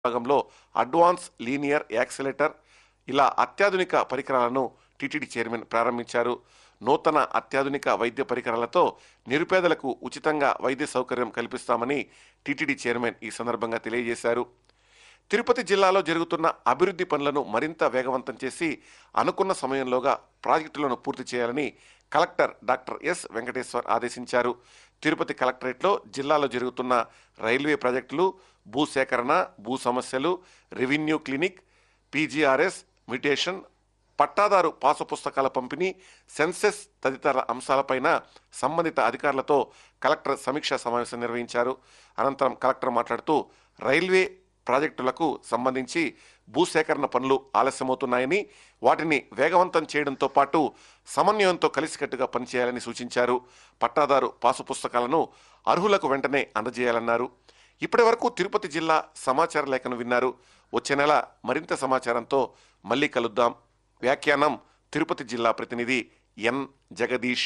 విభాగంలో advance linear accelerator ఇలా అత్యాధునిక పరికరాలను టీటీడీ చైర్మన్ ప్రారంభించారు నూతన అత్యాధునిక వైద్య పరికరాలతో నిరుపేదలకు ఉచితంగా వైద్య సౌకర్యం కల్పిస్తామని టీటీడీ చైర్మన్ ఈ సందర్భంగా తెలియజేశారు తిరుపతి జిల్లాలో జరుగుతున్న అభివృద్ధి పనులను మరింత వేగవంతం చేసి అనుకున్న సమయంలోగా ప్రాజెక్టులను పూర్తి చేయాలని కలెక్టర్ డాక్టర్ ఎస్ వెంకటేశ్వర్ ఆదేశించారు తిరుపతి కలెక్టరేట్లో జిల్లాలో జరుగుతున్న రైల్వే ప్రాజెక్టులు భూసేకరణ భూ సమస్యలు రెవెన్యూ క్లినిక్ పీజీఆర్ఎస్ మ్యూటేషన్ పట్టాదారు పాసు పుస్తకాల పంపిణీ సెన్సెస్ తదితర అంశాలపైన సంబంధిత అధికారులతో కలెక్టర్ సమీక్షా సమావేశం నిర్వహించారు అనంతరం కలెక్టర్ మాట్లాడుతూ రైల్వే ప్రాజెక్టులకు సంబంధించి భూసేకరణ పనులు ఆలస్యమవుతున్నాయని వాటిని వేగవంతం చేయడంతో పాటు సమన్వయంతో కలిసికట్టుగా పనిచేయాలని సూచించారు పట్టాదారు పాసు పుస్తకాలను అర్హులకు వెంటనే అందజేయాలన్నారు ఇప్పటి వరకు తిరుపతి జిల్లా సమాచార లేఖను విన్నారు వచ్చే నెల మరింత సమాచారంతో మళ్ళీ కలుద్దాం వ్యాఖ్యానం తిరుపతి జిల్లా ప్రతినిధి ఎన్ జగదీష్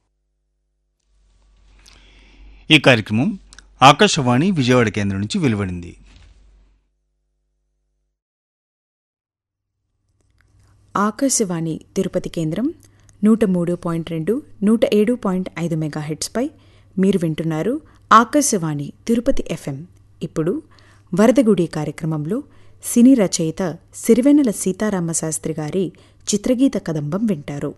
ఈ కార్యక్రమం ఆకాశవాణి విజయవాడ కేంద్రం నుంచి వెలువడింది ఆకాశవాణి తిరుపతి కేంద్రం నూట మూడు పాయింట్ రెండు నూట ఏడు పాయింట్ ఐదు మెగాహెట్స్పై మీరు వింటున్నారు ఆకాశవాణి తిరుపతి ఎఫ్ఎం ఇప్పుడు వరదగుడి కార్యక్రమంలో సినీ రచయిత సిరివెన్నెల సీతారామశాస్త్రి గారి చిత్రగీత కదంబం వింటారు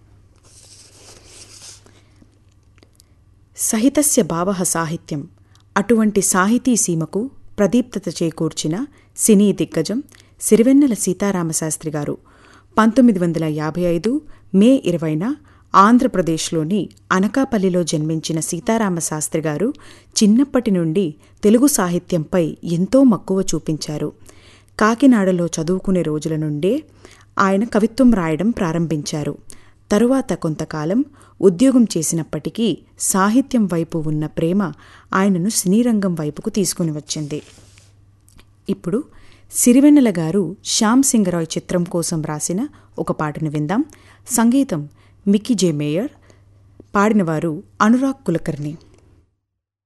సహితస్య భావ సాహిత్యం అటువంటి సాహితీ సీమకు ప్రదీప్తత చేకూర్చిన సినీ దిగ్గజం సిరివెన్నెల సీతారామశాస్త్రి గారు పంతొమ్మిది వందల యాభై ఐదు మే ఇరవైన ఆంధ్రప్రదేశ్లోని అనకాపల్లిలో జన్మించిన సీతారామశాస్త్రి గారు చిన్నప్పటి నుండి తెలుగు సాహిత్యంపై ఎంతో మక్కువ చూపించారు కాకినాడలో చదువుకునే రోజుల నుండే ఆయన కవిత్వం రాయడం ప్రారంభించారు తరువాత కొంతకాలం ఉద్యోగం చేసినప్పటికీ సాహిత్యం వైపు ఉన్న ప్రేమ ఆయనను సినీరంగం వైపుకు తీసుకుని వచ్చింది ఇప్పుడు సిరివెన్నెల గారు శ్యామ్ సింగరాయ్ చిత్రం కోసం రాసిన ఒక పాటను విందాం సంగీతం మిక్కీ జే మేయర్ పాడినవారు అనురాగ్ కులకర్ణి